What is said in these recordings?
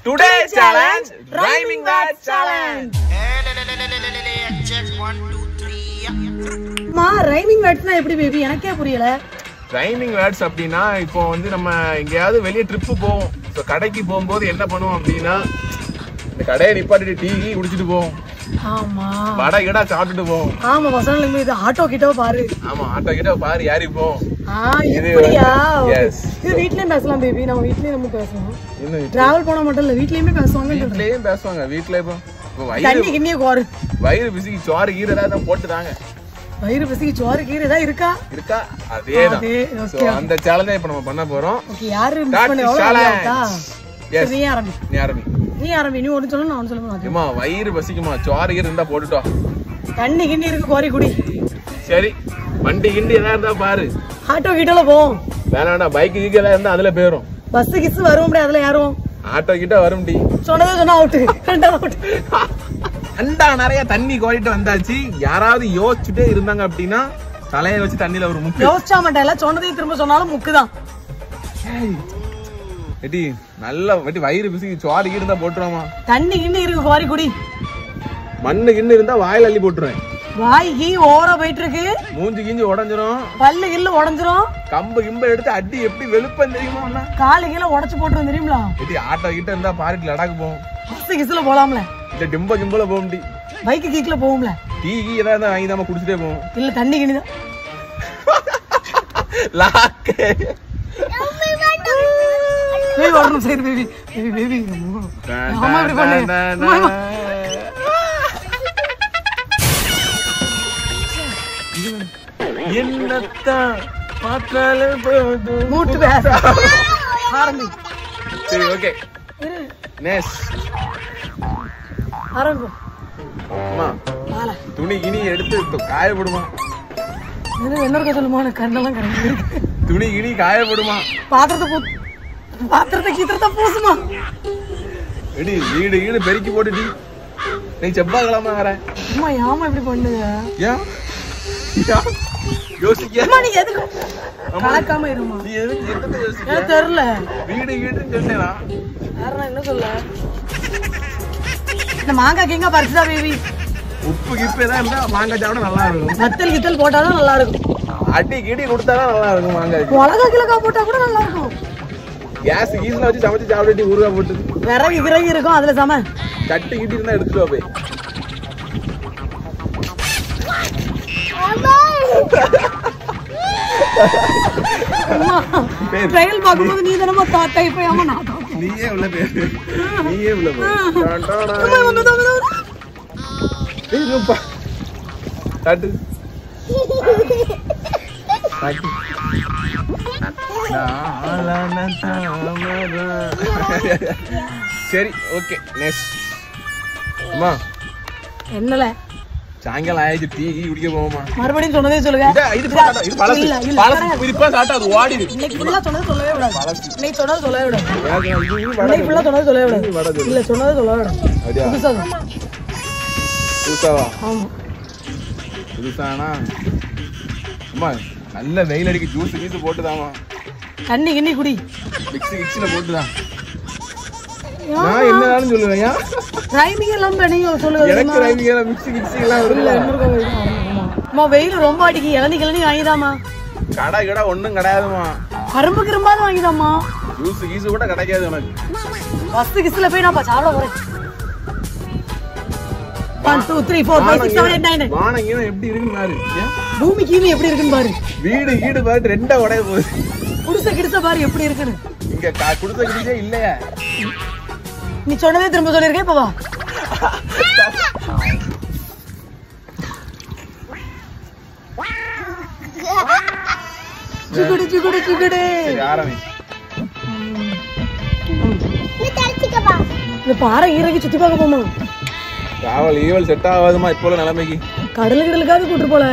Today challenge rhyming word challenge மா rhyming வேர்ட்ஸ்னா எப்படி பேபி எனக்கே புரியல ரைமிங் வேர்ட்ஸ் அப்படின்னா இப்போ வந்து நம்ம எங்கேயாவது வெளியே ட்ரிப்பு போவோம் ஸோ கடைக்கு போகும்போது என்ன பண்ணுவோம் அப்படின்னா இந்த கடையை நிப்பாட்டிட்டு டீ கீ குடிச்சிட்டு போவோம் ஆமா வடை கிடா சாப்பிட்டுட்டு போவோம் ஆமா பசங்களுக்கு இது ஆட்டோ கிட்ட பாரு ஆமா ஆட்டோ கிட்ட பாரு யாரி போவோம் ஆ இது இப்படியா வந்து- yes. இது வீட்லயும் பேசலாம் பேபி நம்ம வீட்லயும் நம்ம பேசலாம் இன்னும் டிராவல் போனா மட்டும் இல்ல வீட்லயுமே பேசுவாங்க வீட்லயும் பேசுவாங்க வீட்ல இப்போ இப்போ வயிறு தண்ணி கிண்ணிய கோரு வயிறு பிசிக்கு சோறு கீரை ஏதாவது போட்டு தாங்க வயிறு பசிக்கு சோறு கீரை ஏதாவது இருக்கா இருக்கா அதேதான் அதே, So, அந்த சேலஞ்சை இப்ப நம்ம பண்ண போறோம் ஓகே யாரு மிஸ் That பண்ண is எவ்வளவு challenge. நல்லா இருக்கா? Yes. சரி, நீ ஆரம்பி நீ ஆரம்பி நீ ஆரம்பி நீ ஒன்று சொல்லணும் நான் ஒன்று சொல்ல ஏமா வயிறு பசிக்குமா சோறு கீரை இருந்தா போட்டுட்டோம் தண்ணி கிண்ணி இருக்கு கோரி குடி சரி வண்டி கிண்டி எதா இருந்தா பாரு ஆட்டோ கிட்டல போவோம் வேணாம் வேணாம் பைக்கு கீக்கு எதாவது இருந்தா அதுல போயிரும் பஸ் கிஸ் வரும் முடியாது அதுல யாரும் ஆட்டோ கிட்ட வரும் டி சொன்னதே சொன்னா அவுட்டு ரெண்டாவது அவுட் அண்டா நிறைய தண்ணி கோரிட்டு வந்தாச்சு யாராவது யோசிச்சுட்டே இருந்தாங்க அப்படின்னா தலையை வச்சு தண்ணியில ஒரு முக்கு யோசிச்சா மாட்டேன் சொன்னதையும் திரும்ப சொன்னாலும் முக்குதான் எடி நல்ல வெட்டி வயிறு பிசி சோறு கீடு இருந்தா போட்டுருவாமா தண்ணி கிண்ணி இருக்கு கோரி குடி மண்ணு கிண்ணு இருந்தா வாயில அள்ளி போட்டுருவேன் வாய் கீ ஓவரா போயிட்டு இருக்கு மூஞ்சி கிஞ்சி உடஞ்சிரும் பல்லு கில்லு உடஞ்சிரும் கம்பு கிம்ப எடுத்து அடி எப்படி வெளுப்பம் தெரியுமா அண்ணா? காலு கீழ உடச்சு போட்டுரும் தெரியுங்களா எடி ஆட்டோ கிட்ட இருந்தா பாரிட்டு லடாக்கு போவோம் பஸ் கிஸ்ல போலாம்ல இல்ல டிம்ப கிம்பல போவோம் டி பைக்கு கீக்ல போகும்ல டீ கீ ஏதாவது வாங்கி தான் குடிச்சிட்டே போவோம் இல்ல தண்ணி கிண்ணி தான் லாக்கு பேபி வரணும் சரி பேபி பேபி பேபி ஆமா இப்படி பண்ணு அம்மா, அம்மா. என்னத்தான் பார்த்தாலே போதும் மூட்டு பேச ஆரம்பி சரி ஓகே இரு நேஸ் ஆரம்பி அம்மா வாழ துணி கிணி எடுத்து து- காயப்படுமா இது என்ன சொல்லுமா எனக்கு கண்ணெல்லாம் கரண்டு இருக்கு துணி கிணி காயப்படுமா பாத்திரத்தை பூ பாத்திரத்தை கீத்திரத்தை பூசுமா எடி வீடு வீடு பெருக்கி போட்டுடி நீ செவ்வாய்க்கிழமை வர அம்மா ஏமா இப்படி பண்ணுங்க ஏன் ஏன்? யோசிக்க அம்மா நீ எதுக்கு கலக்காம இருமா நீ எதுக்கு என்னத்தை யோசிக்க எனக்கு தெரியல வீடு வீடுன்னு சொன்னேனா வேற நான் என்ன சொல்ல இந்த மாங்காய் கிங்கா பறிச்சுதா பேபி உப்பு கிப்பு ஏதாவது இருந்தா மாங்காய் சாப்பிட நல்லா இருக்கும் வத்தல் கித்தல் போட்டாதான் நல்லா இருக்கும் அடி கிடி கொடுத்தாதான் நல்லா இருக்கும் மாங்காய் மிளகா கிழக்கா போட்டா கூட நல்லா இருக்கும் கேஸ் கீஸ்ல வச்சு சமைச்சு சாப்பிட்டு ஊறுகாய் போட்டு விறகு விறகு இருக்கும் அதுல சம கட்டு கிட்டி இருந்தா எடுத்துட்டு வா போய் அம்மா பேர். ட்ரையல் பார்க்கும்போது நீ தானமா தாத்தா இப்ப ஏமா நான் தாத்தா. நீயே உள்ள பேரு நீயே உள்ள போ டான் டான் டான். அம்மா, இவங்க தான் இவங்க தான். ஏய், இங்கப்பா. காட்டு காட்டு. நாளான தாமரம். சரி ஓகே நெக்ஸ்ட் அம்மா என்னல சாயங்காலம் ஆயிடுச்சு டீ கீ குடிக்க போவோமா மறுபடியும் சொன்னதே சொல்லுங்க இதா, இது இப்ப காட்டா, இது பழசு. இல்ல, இல்ல, பழசு, கிடையாது. இது இப்ப காட்டா, அது ஓடிடு. இன்னைக்கு ஃபுல்லா சொன்னது சொல்லவே விடாது இன்னைக்கு சொன்னது சொல்லவே விடாது எனக்கு இது இது இன்னைக்கு வடை ஃபுல்லா சொன்னது சொல்லவே இது வடை விடாது சொல்லு. இல்ல சொன்னது சொல்லவே விடாது அப்படியா? புதுசா சொல்லு. புதுசாவா ஆமா புதுசானா அம்மா நல்ல வெயில் அடிக்க ஜூஸ் கீஸ் போட்டுதாமா தண்ணி கிண்ணி குடி மிக்ஸி கிக்ஸில போட்டுதான் நான் என்னதான்னு சொல்லுவேன் ஏன்? ரைமிங் எல்லாம் பண்ணி சொல்லுங்க எனக்கு ரைமிங்க மிக்ஸி கிக்ஸி எல்லாம் வருதுல்ல அம்மா வெயில் ரொம்ப அடிக்கி இளநி கிளநி வாங்கிதாமா கடை கடை ஒண்ணும் கிடையாதுமா கரும்பு கிரும்பாவது வாங்கிதாமா ஜூஸ் கீஸ் கூட கிடைக்காது உனக்கு பஸ் கிஸ்ல போய் நான் சாப்பிட போறேன் one two three four five six seven eight nine வானம் கீனம் எப்படி இருக்குன்னு பாரு ஏன்? பூமி கீழே எப்படி இருக்குன்னு பாரு வீடு வீடு பாரு ரெண்டா உடைய போகுது குடிசை கிடிசை பாரு எப்படி இருக்குன்னு இங்க கா- குடிசை குடிச்சே இல்லையா நீ சொன்னதே திரும்ப சொல்லியிருக்கேன் இப்ப வா சுகுடு சுகுடு சுகுடு சரி ஆரம்பி இந்த பாறை ஈரக்கி சுத்தி பார்க்க போமா டிராவல் ஈவல் செட் ஆகாதுமா இப்போ உள்ள நிலைமைக்கு கடலு கடலுக்காவது கூட்டு போல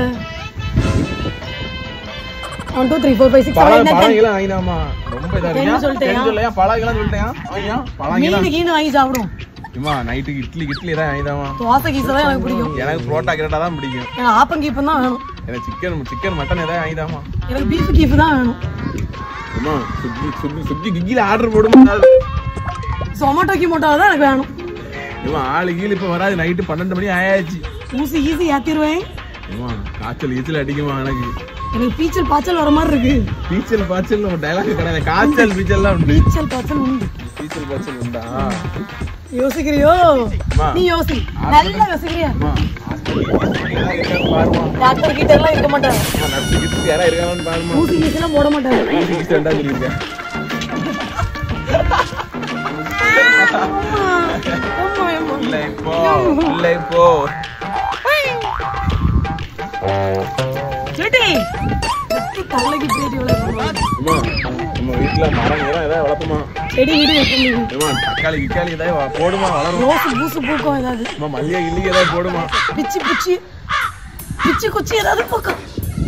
one two three four five six seven பழம் எயிட் நைன் பழங்கெல்லாம் வாங்கினாமா ரொம்ப இதா என்ன இருக்கியா சொல்லிட்டேயா? சொல்லையா பழங்கெல்லாம் சொல்லிட்டேன் ஐயா பழங்கெல்லாம் மீன் கீனு வாங்கி சாப்பிடுவோம் இம்மா நைட்டுக்கு இட்லி இட்லி தான் வாங்கிதாமா தோசை கீசை தான் எனக்கு பிடிக்கும் எனக்கு புரோட்டா கிரட்டா தான் பிடிக்கும் எனக்கு ஆப்பம் கீப்பம் தான் வேணும் எனக்கு சிக்கன் சிக்கன் மட்டன் ஏதாவது வாங்கிதாமா எனக்கு பீஃப் கீஃப் தான் வேணும் அம்மா சுக்கி சுக்கி சுக்கி கிக்கில ஆர்டர் போடுமா சொமாட்டோக்கி மோட்டோ தான் எனக்கு வேணும் இவன் ஆளு கீழ் இப்ப வராது நைட்டு பன்னெண்டு மணி ஆயாச்சு ஊசி ஈஸி ஏத்திடுவேன் இவன் காய்ச்சல் ஈச்சல் அடிக்குமா எனக்கு எனக்கு பீச்சல் பாய்ச்சல் வர மாதிரி இருக்கு பீச்சல் பாய்ச்சல் நம்ம டைலாக் கிடையாது காய்ச்சல் பீச்சல்லாம் உண்டு பீச்சல் பாய்ச்சல் உண்டு பீச்சல் பாய்ச்சல் உண்டா யோசிக்கிறியோ அம்மா. நீ யோசி நல்லா யோசிக்கிறியா அம்மா, hospital யாரா இருக்கான்னு பாருமா டாக்டர் கிட்ட எல்லாம் இருக்க மாட்டாரு அம்மா, நர்ஸு கிட்ட யாரா இருக்காங்கன்னு பாருமா ஊசி கீசி எல்லாம் போட மாட்டாரு ஊசி கீசி ரெண்டா சொல்லியிருக்கேன் ஆமா, ஆமா, ஆமா. இல்ல இப்போ இல்ல இப்போ செடி செடி தலைக்கு பேட்டி வளர்க்கணும் அம்மா நம்ம வீட்டுல மரம் ஏதாவது ஏதாவது வளர்ப்போமா செடி வீடு வைக்கணும் அம்மா தக்காளி கிக்காளி ஏதாவது வ- போடுமா வளரும் ரோஸ் பூசு பூக்கும் ஏதாவது அம்மா மல்லிகை இல்லையே ஏதாவது போடுமா பிச்சி பிச்சி பிச்சி குச்சி ஏதாவது பூக்கும்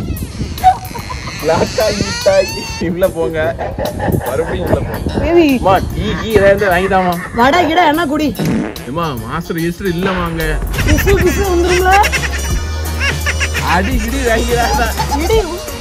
லாக்காய் மிட்டாய் உள்ள போங்க மறுபடியும் உள்ள போங்க பேபி அம்மா டீ கீ ஏதாவது வாங்கிட்டாமா வடை கிட என்ன குடி அம்மா மாஸ்டர் ஈஸ்டர் இல்லம்மா அங்க பிசு பிசு வந்துருங்களா அடி கிடி வாங்கிறாங்க இடி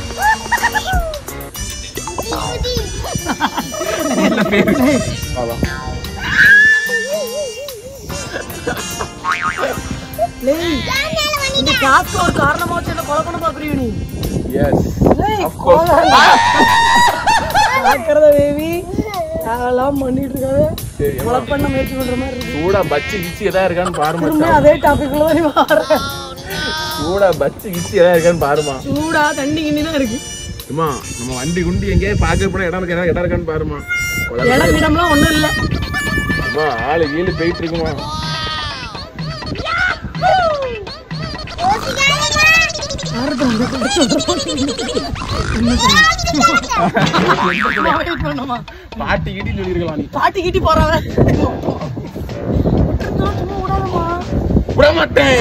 லேய், இந்த காசுக்கு ஒரு காரணமா வச்சு என்ன கொலை பண்ண பாக்குறீங்க நீ எஸ் லேய், Of course. கோவம். பார்க்கறத பேபி அதெல்லாம் பண்ணிட்டு இருக்காது சரி கொலை பண்ண முயற்சி பண்ற மாதிரி இருக்கு சூடா பச்சு கிச்சி ஏதாவது இருக்கான்னு பாருமா திரும்ப அதே டாபிக்ல தான் நீ வர சூடா பச்சு கிச்சி ஏதாவது இருக்கான்னு பாருமா சூடா தண்ணி கிண்ணி தான் இருக்கு அம்மா நம்ம வண்டி குண்டி எங்கேயாவது பார்க்க போனா இடம் இருக்கா இடம் இருக்கான்னு பாருமா இடம் இடம்லாம் ஒண்ணும் இல்ல அம்மா ஆளு கீழு போயிட்டு இருக்குமா யாருக்கு அந்த கதை சொல்றோம்? என்ன சொல்றது? wait பண்ணுமா? பாட்டி கிட்டி சொல்லிருக்கலாம் நீ பாட்டி கிட்டி போறவ விட்டுருந்தா சும்மா விடாதம்மா விட மாட்டேன்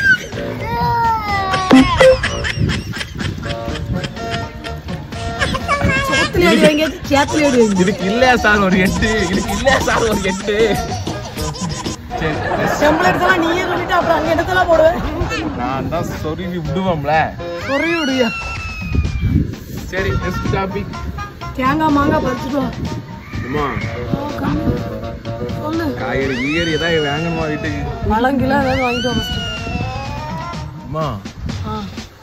சோத்துல அடி வாங்கி சேத்துல அடி வாங்கி இதுக்கு இல்ல சார் ஒரு எட்டு இதுக்கு இல்ல சார் ஒரு எட்டு சரி செம்பளம் எடுத்தலாம் நீயே சொல்லிட்டு அப்புறம் அங்க இடத்தெல்லாம் போடுவேன் நான் தான் சொருவி விடுவோம்ல சொருவி விடுவியா சரி நெக்ஸ்ட் டாபிக் தேங்காய் மாங்காய் பறிச்சுட்டு வா அம்மா ஓ, கம்மி. சொல்லு காய்கறி கீகறி ஏதாவது வாங்கணுமா வீட்டுக்கு பழங்கில ஏதாவது வாங்கிட்டு வா first. அம்மா ஆ.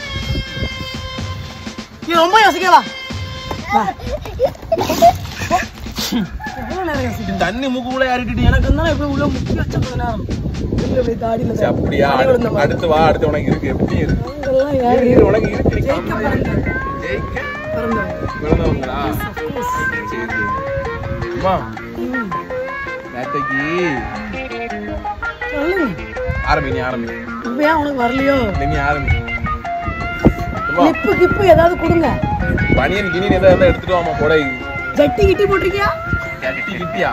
நீ ரொம்ப யோசிக்கவா வா எவ்வளவு நேரம் யோசிக்க தண்ணி மூக்குள்ள யாரிட்டு எனக்கு இருந்தா இப்படி உள்ள முக்கி வச்ச கொஞ்ச நேரம் இல்ல இப்படி தாடியில சரி, அப்படியா தாடி விழுந்த மாதிரி. அடுத்து வா அடுத்து உனக்கு இருக்கு எப்படி இருக்கு அவங்கெல்லாம் யாரு இரு, உனக்கு இருக்கு நீ ஜெயிக்க காமெடியா இரு. பிறந்தவங்க. ஜெயிக்க பிறந்தவங்க. பிறந்தவங்களா Of course. சரி சரி அம்மா ம். நேத்தைக்கு சொல்லுங்க ஆரம்பி நீ ஆரம்பி இப்ப ஏன் உனக்கு வரலையோ இல்லை, நீ ஆரம்பி அம்மா லிப்பு கிப்பு ஏதாவது கொடுங்க பனியன் கிணியன் ஏதாவது இருந்தா எடுத்துட்டு வாமா கொடை ஜட்டி கிட்டி போட்டிருக்கியா கட்டி கிட்டியா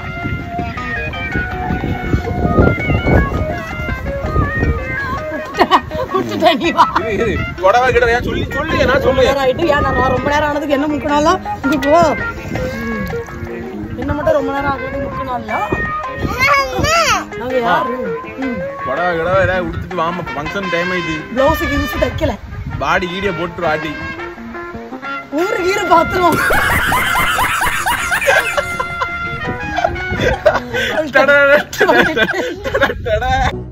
குடிச்சிட்டா நீ வா இரு இரு கொடவை கிட்ட ஏன் சொல்லி சொல்லி நான் ரொம்ப சொல்லு நேரம் ஆயிட்டு ஏன் நான் ரொம்ப நேரம் ஆனதுக்கு என்ன முக்கினாலும் இங்க போ ம். என்ன மட்டும் ரொம்ப நேரம் ஆகுது முக்கினால நாங்க யாரு ம். கொடவை கிடவை ஏதாவது உடுத்துட்டு வாமா ஃபங்க்ஷன் டைம் ஆயிடுச்சு பிளவுஸுக்கு யூஸ் தைக்கல பாடி ஈடிய போட்டு ஆட்டி ஊரு கீரை பாத்துருவோம் டடா, டடா, டடா, டடா.